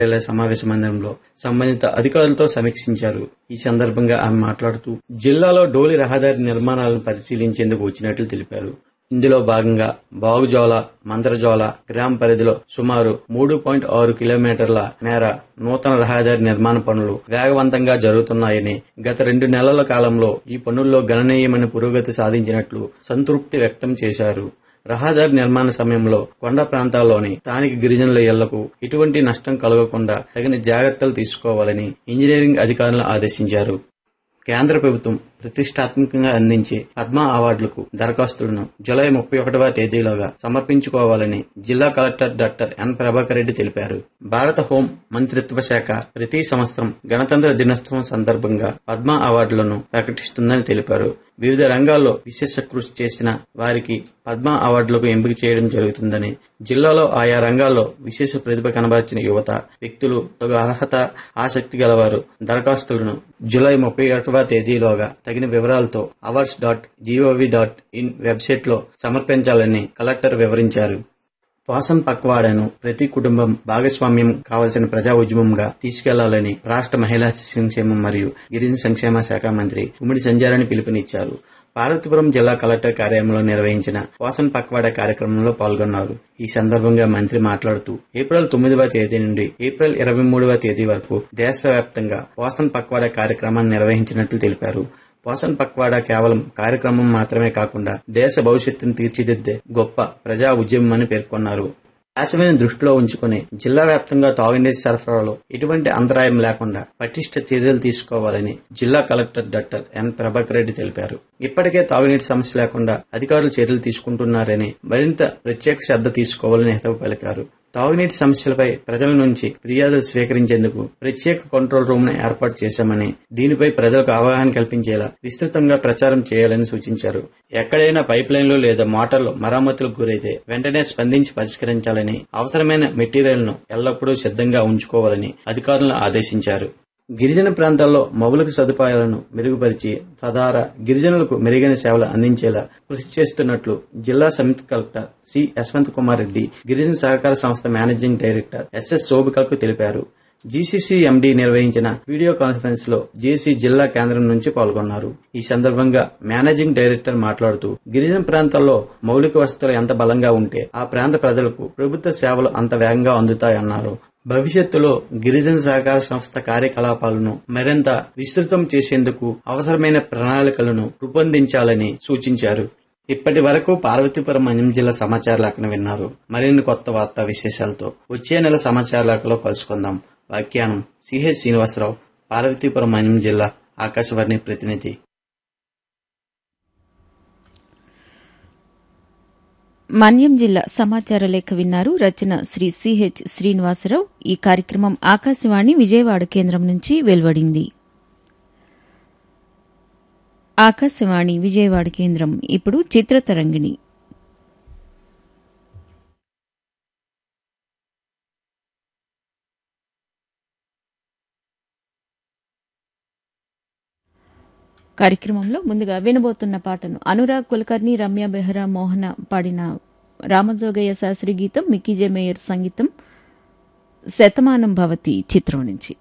కార్యాలయ సమావేశ మందిరంలో సంబంధిత అధికారులతో సమీక్షించారు ఈ సందర్భంగా ఆమె మాట్లాడుతూ జిల్లాలో డోలి రహదారి నిర్మాణాలను పరిశీలించేందుకు వచ్చినట్లు తెలిపారు ఇందులో భాగంగా బాగుజోల మందరజోల గ్రామ పరిధిలో సుమారు మూడు పాయింట్ ఆరు కిలోమీటర్ల మేర నూతన రహదారి నిర్మాణ పనులు వేగవంతంగా జరుగుతున్నాయని గత రెండు నెలల కాలంలో ఈ పనుల్లో గణనీయమైన పురోగతి సాధించినట్లు సంతృప్తి వ్యక్తం చేశారు రహదారి నిర్మాణ సమయంలో కొండ ప్రాంతాల్లోని స్థానిక గిరిజనుల ఇళ్లకు ఎటువంటి నష్టం కలగకుండా తగిన జాగ్రత్తలు తీసుకోవాలని ఇంజనీరింగ్ అధికారులను ఆదేశించారు కేంద్ర ప్రభుత్వం ప్రతిష్టాత్మకంగా అందించే పద్మ అవార్డులకు దరఖాస్తులను జులై ముప్పై ఒకటవ తేదీలోగా సమర్పించుకోవాలని జిల్లా collector doctor N Prabhakar Reddy తెలిపారు భారత హోం మంత్రిత్వ శాఖ ప్రతి సంవత్సరం గణతంత్ర దినోత్సవం సందర్భంగా పద్మ అవార్డులను ప్రకటిస్తుందని తెలిపారు వివిధ రంగాల్లో విశేష కృషి చేసిన వారికి పద్మ అవార్డులకు ఎంపిక చేయడం జరుగుతుందని జిల్లాలో ఆయా రంగాల్లో విశేష ప్రతిభ కనబరిచిన యువత వ్యక్తులు తగు అర్హత ఆసక్తి గలవారు దరఖాస్తులను జూలై ముప్పై ఒకటవ తేదీలోగా తగిన వివరాలతో awards dot GOV dot in website లో సమర్పించాలని కలెక్టర్ వివరించారు పోసం పక్వాడను ప్రతి కుటుంబం భాగస్వామ్యం కావలసిన ప్రజా ఉద్యమంగా తీసుకెళ్లాలని రాష్ట్ర మహిళా సంక్షేమం మరియు గిరిజన సంక్షేమ శాఖ మంత్రి ఉమ్మిడి సంజారాన్ని పిలుపునిచ్చారు పార్వతీపురం జిల్లా కలెక్టర్ కార్యాలయంలో నిర్వహించిన పోసం పక్వాడ కార్యక్రమంలో పాల్గొన్నారు ఈ సందర్భంగా మంత్రి మాట్లాడుతూ ఏప్రిల్ తొమ్మిదవ తేదీ నుండి ఏప్రిల్ ఇరవై మూడవ తేదీ వరకు దేశవ్యాప్తంగా పోసం పక్వాడ కార్యక్రమాన్ని నిర్వహించినట్లు తెలిపారు పోషణ్ పక్వాడా కేవలం కార్యక్రమం మాత్రమే కాకుండా దేశ భవిష్యత్తును తీర్చిదిద్దే గొప్ప ప్రజా ఉద్యమం అని పేర్కొన్నారు వేసవిని దృష్టిలో ఉంచుకుని జిల్లా వ్యాప్తంగా తాగునీటి సరఫరాలో ఎటువంటి అంతరాయం లేకుండా పటిష్ట చర్యలు తీసుకోవాలని జిల్లా collector doctor N Prabhakar Reddy తెలిపారు ఇప్పటికే తాగునీటి సమస్య లేకుండా అధికారులు చర్యలు తీసుకుంటున్నారని మరింత ప్రత్యేక శ్రద్ధ తీసుకోవాలని హితవు పలికారు తాగునీటి సమస్యలపై ప్రజల నుంచి ఫిర్యాదులు స్వీకరించేందుకు ప్రత్యేక కంట్రోల్ రూమ్ ను ఏర్పాటు చేశామని దీనిపై ప్రజలకు అవగాహన కల్పించేలా విస్తృతంగా ప్రచారం చేయాలని సూచించారు ఎక్కడైనా పైప్ లైన్లు లేదా మోటార్లు మరమ్మతులకు గురైతే వెంటనే స్పందించి పరిష్కరించాలని అవసరమైన మెటీరియల్ ను ఎల్లప్పుడూ సిద్ధంగా ఉంచుకోవాలని అధికారులను ఆదేశించారు గిరిజన ప్రాంతాల్లో మౌలిక సదుపాయాలను మెరుగుపరిచి తద్వారా గిరిజనులకు మెరుగైన సేవలు అందించేలా కృషి చేస్తున్నట్లు జిల్లా సమితి కలెక్టర్ సి యశ్వంత్ కుమార్ రెడ్డి గిరిజన సహకార సంస్థ మేనేజింగ్ డైరెక్టర్ ఎస్ఎస్ శోభికకు తెలిపారు జీసీసీ ఎండీ నిర్వహించిన వీడియో కాన్ఫరెన్స్ లో జేసీ జిల్లా కేంద్రం నుంచి పాల్గొన్నారు ఈ సందర్భంగా మేనేజింగ్ డైరెక్టర్ మాట్లాడుతూ గిరిజన ప్రాంతాల్లో మౌలిక వసతులు ఎంత బలంగా ఉంటే ఆ ప్రాంత ప్రజలకు ప్రభుత్వ సేవలు అంత వేగంగా అందుతాయన్నారు భవిష్యత్తులో గిరిజన సహకార సంస్థ కార్యకలాపాలను మరింత విస్తృతం చేసేందుకు అవసరమైన ప్రణాళికలను రూపొందించాలని సూచించారు ఇప్పటి వరకు పార్వతీపురం మన్యం జిల్లా సమాచార లేఖను విన్నారు మరిన్ని కొత్త వార్తా విశేషాలతో వచ్చే నెల సమాచార లేఖలో కలుసుకుందాం వ్యాఖ్యానం సిహెచ్ శ్రీనివాసరావు పార్వతీపురం మన్యం జిల్లా ఆకాశవాణి ప్రతినిధి మన్యం జిల్లా సమాచార లేఖ విన్నారు రచన శ్రీ సిహెచ్ శ్రీనివాసరావు ఈ కార్యక్రమం ఆకాశవాణి విజయవాడ కేంద్రం నుంచి వెలువడింది ఆకాశవాణి విజయవాడ కేంద్రం ఇప్పుడు చిత్రతరంగిణి కార్యక్రమంలో ముందుగా వినబోతున్న పాటను అనురాగ్ కులకర్ణి రమ్య బెహ్రా మోహన పాడిన రామజోగయ్య శాస్త్రి గీతం మిక్కీజే మేయర్ సంగీతం శతమానం భవతి చిత్రం నుంచి